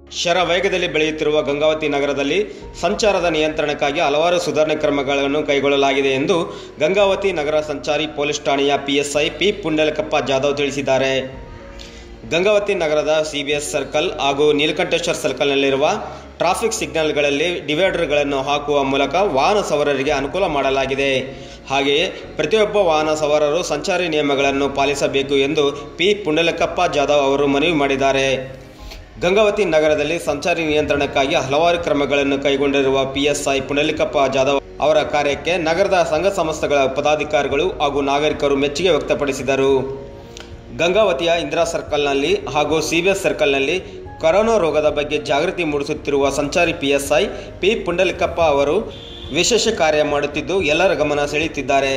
ಶರ ವೇಗದಲ್ಲಿ ಬೆಳೆಯುತ್ತಿರುವ ಗಂಗಾವತಿ ನಗರದಲ್ಲಿ ಸಂಚಾರದ ನಿಯಂತ್ರಣಕ್ಕಾಗಿ ಹಲವಾರು ಸುಧಾರಣೆ ಕ್ರಮಗಳನ್ನು ಕೈಗೊಳ್ಳಲಾಗಿದೆ ಎಂದು ಗಂಗಾವತಿ ನಗರ ಸಂಚಾರಿ ಪೊಲೀಸ್ ಠಾಣೆಯ ಪಿಎಸ್ಐ ಪಿ ಪುಂಡಲಕಪ್ಪ ಜಾಧವ್ ತಿಳಿಸಿದ್ದಾರೆ ಗಂಗಾವತಿ ನಗರದ ಸಿಬಿಎಸ್ ಸರ್ಕಲ್ ಹಾಗೂ ನೀಲಕಂಠೇಶ್ವರ ಸರ್ಕಲ್ನಲ್ಲಿರುವ ಟ್ರಾಫಿಕ್ ಸಿಗ್ನಲ್ಗಳಲ್ಲಿ ಡಿವೈಡರ್ಗಳನ್ನು ಹಾಕುವ ಮೂಲಕ ವಾಹನ ಸವಾರರಿಗೆ ಅನುಕೂಲ ಮಾಡಲಾಗಿದೆ ಹಾಗೆಯೇ ಪ್ರತಿಯೊಬ್ಬ ವಾಹನ ಸವಾರರು ಸಂಚಾರಿ ನಿಯಮಗಳನ್ನು ಪಾಲಿಸಬೇಕು ಎಂದು ಪಿ ಪುಂಡಲಕಪ್ಪ ಜಾಧವ್ ಅವರು ಮನವಿ ಮಾಡಿದ್ದಾರೆ ಗಂಗಾವತಿ ನಗರದಲ್ಲಿ ಸಂಚಾರಿ ನಿಯಂತ್ರಣಕ್ಕಾಗಿ ಹಲವಾರು ಕ್ರಮಗಳನ್ನು ಕೈಗೊಂಡಿರುವ ಪಿಎಸ್ಐ ಪುಂಡಲಿಕಪ್ಪ ಜಾಧವ್ ಅವರ ಕಾರ್ಯಕ್ಕೆ ನಗರದ ಸಂಘ ಸಂಸ್ಥೆಗಳ ಪದಾಧಿಕಾರಿಗಳು ಹಾಗೂ ನಾಗರಿಕರು ಮೆಚ್ಚುಗೆ ವ್ಯಕ್ತಪಡಿಸಿದರು ಗಂಗಾವತಿಯ ಇಂದಿರಾ ಸರ್ಕಲ್ನಲ್ಲಿ ಹಾಗೂ ಸಿಬಿಎಸ್ ಸರ್ಕಲ್ನಲ್ಲಿ ಕೊರೋನಾ ರೋಗದ ಬಗ್ಗೆ ಜಾಗೃತಿ ಮೂಡಿಸುತ್ತಿರುವ ಸಂಚಾರಿ ಪಿಎಸ್ಐ ಪಿ ಪುಂಡಲಿಕಪ್ಪ ಅವರು ವಿಶೇಷ ಕಾರ್ಯ ಮಾಡುತ್ತಿದ್ದು ಎಲ್ಲರ ಗಮನ ಸೆಳೆಯುತ್ತಿದ್ದಾರೆ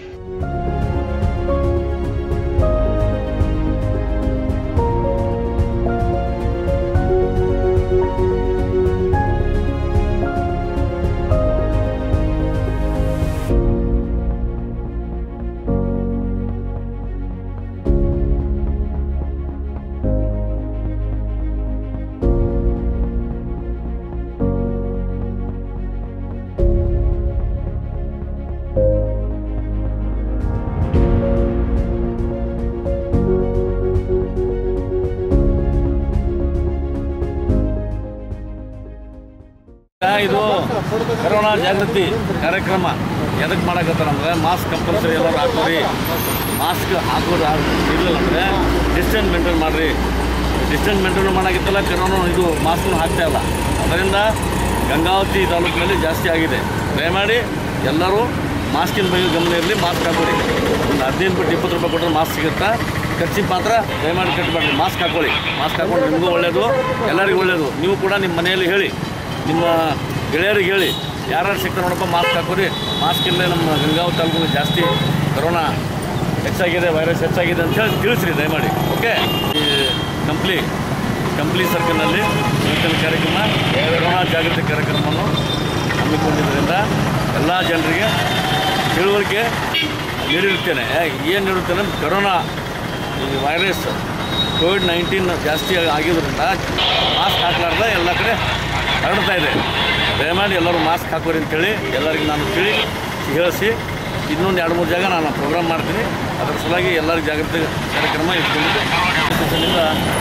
ಇದು ಕರೋನಾ ಜಾಗೃತಿ ಕಾರ್ಯಕ್ರಮ ಎದಕ್ಕೆ ಮಾಡಕತ್ತಾರ ಅಂದ್ರೆ ಮಾಸ್ಕ್ ಕಂಪಲ್ಸರಿ ಎಲ್ಲರೂ ಹಾಕೋರಿ ಮಾಸ್ಕ್ ಹಾಕೋದು ಇರಲಿಲ್ಲ ಅಂದರೆ ಡಿಸ್ಟೆನ್ಸ್ ಮೇಂಟೈನ್ ಮಾಡಿರಿ ಡಿಸ್ಟೆನ್ಸ್ ಮೇಂಟೈನ್ ಮಾಡೋಕ್ಕಿತ್ತಲ್ಲ ಕರೋನಾ ಇದು ಮಾಸ್ಕ್ನು ಹಾಕ್ತಾ ಇಲ್ಲ ಅದರಿಂದ ಗಂಗಾವತಿ ತಾಲೂಕಿನಲ್ಲಿ ಜಾಸ್ತಿ ಆಗಿದೆ ದಯಮಾಡಿ ಎಲ್ಲರೂ ಮಾಸ್ಕಿನ ಬಗ್ಗೆ ಗಮನ ಇರಲಿ ಮಾಸ್ಕ್ ಹಾಕೊಳ್ಳಿ ಒಂದು ಹದಿನೈದು ಬಿಟ್ಟು ಇಪ್ಪತ್ತು ರೂಪಾಯಿ ಕೊಟ್ಟರೆ ಮಾಸ್ಕ್ ಸಿಗುತ್ತಾ ಖರ್ಚಿಗೆ ಮಾತ್ರ ದಯಮಾಡಿ ಕಟ್ಟಬೇಡಿ ಮಾಸ್ಕ್ ಹಾಕೊಳ್ಳಿ ಮಾಸ್ಕ್ ಹಾಕೊಂಡು ನಿಮಗೂ ಒಳ್ಳೆಯದು ಎಲ್ಲರಿಗೂ ಒಳ್ಳೆಯದು ನೀವು ಕೂಡ ನಿಮ್ಮ ಮನೆಯಲ್ಲಿ ಹೇಳಿ ನಿಮ್ಮ ಗೆಳೆಯರಿಗೆ ಹೇಳಿ ಯಾರ್ಯಾರು ಸಿಗ್ತಾರೆ ನೋಡಪ್ಪ ಮಾಸ್ಕ್ ಹಾಕೋರಿ ಮಾಸ್ಕ್ ಇಲ್ಲದೆ ನಮ್ಮ ಗಂಗಾವತಿ ತಾಲೂಕಿನಲ್ಲಿ ಜಾಸ್ತಿ ಕೊರೋನಾ ಹೆಚ್ಚಾಗಿದೆ ವೈರಸ್ ಹೆಚ್ಚಾಗಿದೆ ಅಂತ ಹೇಳಿ ತಿಳಿಸ್ರಿ ದಯಮಾಡಿ ಓಕೆ ಈ ಕಂಪ್ಲಿ ಕಂಪ್ಲಿ ಸರ್ಕಲ್ನಲ್ಲಿ ಇವತ್ತಿನ ಕಾರ್ಯಕ್ರಮ ಕೊರೋನಾ ಜಾಗೃತಿ ಕಾರ್ಯಕ್ರಮವನ್ನು ಹಮ್ಮಿಕೊಂಡಿದ್ದರಿಂದ ಎಲ್ಲ ಜನರಿಗೆ ತಿಳುವಳಿಕೆ ನೀಡಿರುತ್ತೇನೆ ಏನು ನೀಡುತ್ತೇನೆ ಕೊರೋನಾ ಈ ವೈರಸ್ ಕೋವಿಡ್ ನೈನ್ಟೀನ್ ಜಾಸ್ತಿ ಆಗಿದ್ದರಿಂದ ಮಾಸ್ಕ್ ಹಾಕ್ಲಾರ್ದೆ ಎಲ್ಲ ಕಡೆ ಹರಡ್ತಾ ಇದೆ ದಯಮಾಡಿ ಎಲ್ಲರೂ ಮಾಸ್ಕ್ ಹಾಕೋರಿ ಅಂತೇಳಿ ಎಲ್ಲರಿಗೂ ನಾನು ತಿಳಿ ಹೇಳಿಸಿ ಇನ್ನೊಂದು ಎರಡು ಮೂರು ಜಾಗ ನಾನು ಪ್ರೋಗ್ರಾಮ್ ಮಾಡ್ತೀನಿ ಅದರ ಸಲುವಾಗಿ ಎಲ್ಲರಿಗೂ ಜಾಗೃತಿ ಕಾರ್ಯಕ್ರಮ ಇಟ್ಕೊಂಡಿದ್ದೆ ಇದರಿಂದ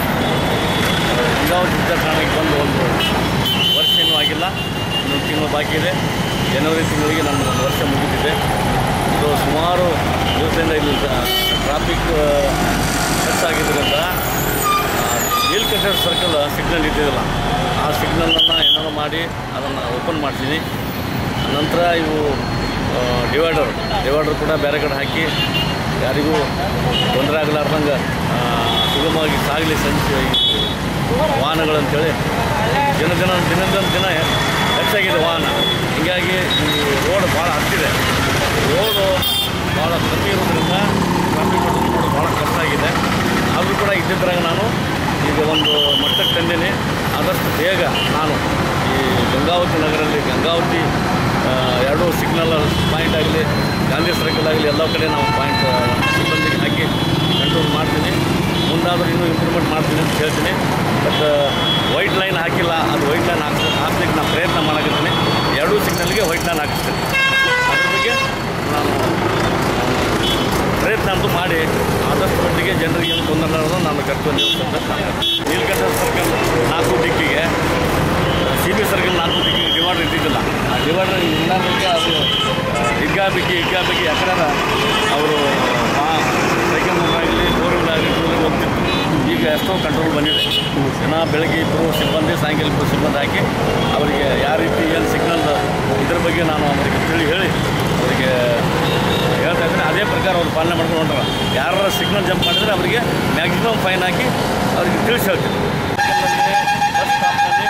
ಗಂಗಾವತಿ ಠಾಣೆಗೆ ಬಂದು ಒಂದು ವರ್ಷ ಏನೂ ಆಗಿಲ್ಲ ಇನ್ನೊಂದು ತಿಂಗಳು ಬಾಕಿ ಇದೆ ಜನವರಿ ತಿಂಗಳಿಗೆ ನಮ್ಮ ಒಂದು ವರ್ಷ ಮುಗಿದಿದೆ ಇದು ಸುಮಾರು ದಿವಸದಿಂದ ಇಲ್ಲಿ ಟ್ರಾಫಿಕ್ ಹೆಚ್ಚಾಗಿದ್ದರಿಂದ ನೀಲ್ಕಂಠೇಶ್ವರ ಸರ್ಕಲ್ ಸಿಗ್ನಲ್ ಇದ್ದಿರಲ್ಲ ಆ ಸಿಗ್ನಲನ್ನು ಏನಾದ್ರು ಮಾಡಿ ಅದನ್ನು ಓಪನ್ ಮಾಡ್ತೀನಿ ನಂತರ ಇವು ಡಿವೈಡರ್ ಡಿವೈಡರ್ ಕೂಡ ಬೇರೆ ಕಡೆ ಹಾಕಿ ಯಾರಿಗೂ ತೊಂದರೆ ಆಗಲಾರ್ದಂಗೆ ಆ, ಸುಗಮವಾಗಿ ಸಾಗಲಿ ಸಂಚ ವಾಹನಗಳು ಅಂತೇಳಿ ದಿನ ದಿನ ದಿನದಿಂದ ದಿನ ಹೆಚ್ಚಾಗಿದೆ ವಾಹನ ಹೀಗಾಗಿ ಈ ರೋಡ್ ಭಾಳ ಹತ್ತಿದೆ ರೋಡು ಭಾಳ ಕಮ್ಮಿ ಇರೋದ್ರಿಂದ ಟ್ರಾಫಿಕ್ ಮಾಡೋದು ಭಾಳ ಕಷ್ಟ ಆಗಿದೆ ಆದರೂ ಕೂಡ ಇದ್ದಿದ್ರಾಗ ನಾನು ಈಗ ಒಂದು ಮಟ್ಟಕ್ಕೆ ತಂದೇನೆ ಆದಷ್ಟು ಬೇಗ ನಾನು ಈ ಗಂಗಾವತಿ ನಗರಲ್ಲಿ ಗಂಗಾವತಿ ಆ, ಎರಡು ಸಿಗ್ನಲ್ ಪಾಯಿಂಟ್ ಆಗಲಿ ಗಾಂಧಿ ಸರ್ಕಲ್ ಆಗಲಿ ಎಲ್ಲ ಕಡೆ ನಾವು ಪಾಯಿಂಟ್ ಸಿಬ್ಬಂದಿಗೆ ಹಾಕಿ ಕಂಟ್ರೋಲ್ ಮಾಡ್ತೀನಿ ಮುಂದಾದರೂ ಇನ್ನೂ ಇಂಪ್ರೂವ್ಮೆಂಟ್ ಮಾಡ್ತೀನಿ ಅಂತ ಹೇಳ್ತೀನಿ ಬಟ್ ವೈಟ್ ಲೈನ್ ಹಾಕಿಲ್ಲ ಅದು ವೈಟ್ ಲೈನ್ ಹಾಕ್ ಹಾಕ್ಲಿಕ್ಕೆ ನಾನು ಪ್ರಯತ್ನ ಮಾಡಕತ್ತೀನಿ ಎರಡೂ ಸಿಗ್ನಲ್ಗೆ ವೈಟ್ ಲೈನ್ ಹಾಕಿಸ್ತೀನಿ ಅದ್ರ ಬಗ್ಗೆ ನಾನು ಪ್ರಯತ್ನ ಅಂತೂ ಮಾಡಿ ಆದಷ್ಟು ಮಟ್ಟಿಗೆ ಜನರಿಗೆ ಏನು ತೊಂದರೆ ಅನ್ನೋದು ನಾನು ಕರ್ತವ್ಯ ನಿರ್ವಹಿಸ್ತಂತ ನೀಲಕಂಠ ಸರ್ಕಲ್ ನಾಲ್ಕು ದಿಕ್ಕಿಗೆ ಸಿ ಬಿ ಸರ್ಕಲ್ ನಾಲ್ಕು ದಿಕ್ಕಿಗೆ ಡಿವೈಡರ್ ಇದ್ದಿದ್ದಿಲ್ಲ ಆ ಡಿವೈಡರ್ ಇಲ್ಲದಕ್ಕೆ ಅದು ಹಿಗ್ಗಾಬಿಕ್ಕಿ ಹಿಗ್ಗಾಬಿಕ್ಕಿ ಯಾಕಂದ್ರೆ ಅವರು ಸೈಕಲ್ ಆಗಲಿ ಫೋರ್ ವೀಲರ್ ಆಗಲಿ ಟೂ ವೀಲರ್ ಹೋಗ್ತಿತ್ತು ಈಗ ಎಷ್ಟೋ ಕಂಟ್ರೋಲ್ ಬಂದಿದೆ ಜನ ಬೆಳಗ್ಗೆ ಇಬ್ಬರು ಸಿಬ್ಬಂದಿ ಸಾಯಂಕಾಲ ಇಬ್ಬರು ಸಿಬ್ಬಂದಿ ಹಾಕಿ ಅವರಿಗೆ ಯಾವ ರೀತಿ ಏನು ಸಿಗ್ನಲ್ ಇದ್ರ ಬಗ್ಗೆ ನಾನು ಅವರಿಗೆ ತಿಳಿ ಹೇಳಿ ಅವರಿಗೆ ಹೇಳ್ತಾ ಇದ್ದೀನಿ ಅದೇ ಪ್ರಕಾರ ಅವ್ರು ಪಾಲನೆ ಮಾಡ್ಕೊಂಡು ಹೊಂಟಾರ ಯಾರ ಸಿಗ್ನಲ್ ಜಂಪ್ ಮಾಡಿದರೆ ಅವರಿಗೆ ಮ್ಯಾಕ್ಸಿಮಮ್ ಫೈನ್ ಹಾಕಿ ಅವ್ರಿಗೆ ತಿಳಿಸಿ ಹೇಳ್ತೀನಿ ಬಸ್ ಸ್ಟಾಪ್ನಲ್ಲಿ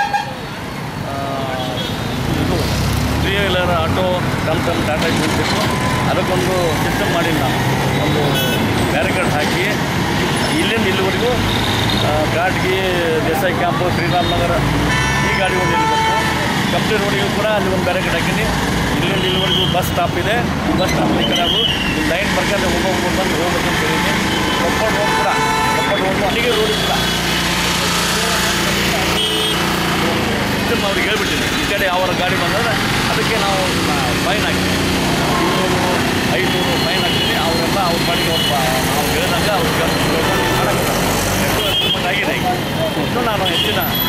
ಇದು ತ್ರೀ ವೀಲರ್ ಆಟೋ ಟಮ್ ಟಮ್ ಟಾಟಾ ನಿಲ್ಬೇಕು ಅದಕ್ಕೊಂದು ಸಿಸ್ಟಮ್ ಮಾಡಿ ನಾವು ಒಂದು ಬ್ಯಾರಿಕೇಡ್ ಹಾಕಿ ಇಲ್ಲಿಂದ ಇಲ್ಲಿವರೆಗೂ ಘಾಟ್ಗಿ ದೇಸಾಯಿ ಕ್ಯಾಂಪು ಶ್ರೀರಾಮನಗರ ಈ ಗಾಡಿ ಒಂದು ನಿಲ್ಬೇಕು ಕಂಪ್ನಿ ರೋಡಿಗೂ ಕೂಡ ಅಲ್ಲಿ ಒಂದು ಬ್ಯಾರಿಕೇಡ್ ಹಾಕಿನಿ ಇಲ್ಲಿಂದ ಇಲ್ಲಿವರೆಗೂ ಬಸ್ ಸ್ಟಾಪ್ ಇದೆ ಈ ಬಸ್ ಸ್ಟಾಪ್ ಈ ಕಡೆ ಅದು ಈ ಲೈನ್ ಬರ್ಕಂದ್ರೆ ಹೋಗೋದು ಬಂದು ಹೋಗ್ಬೇಕು ಅಂತ ಹೇಳಿದ್ದೀನಿ ಕೊಪ್ಪಳ ರೋಡ್ ಕೂಡ ಕೊಪ್ಪಳ ರೋಡ್ ಅಲ್ಲಿಗೆ ರೋಡ್ ಇಲ್ಲ ಫೈನ್ ಹಾಕ್ತೀನಿ ಇನ್ನೂರು ಐನೂರು ಫೈನ್ ಹಾಕ್ತೀನಿ ಅವರೆಲ್ಲ ಅವ್ರ ಪಾಡಿಗೆ ಒಬ್ಬ ನಾವು ಹೇಳಿದಾಗ ಅವ್ರಿಗೆ ಮಾಡಕ್ಕೆ ಎಷ್ಟು ಇಂಪ್ರೂವ್ಮೆಂಟ್ ಆಗಿದೆ ಈಗ. ಇನ್ನೂ ನಾನು ಹೆಚ್ಚಿನ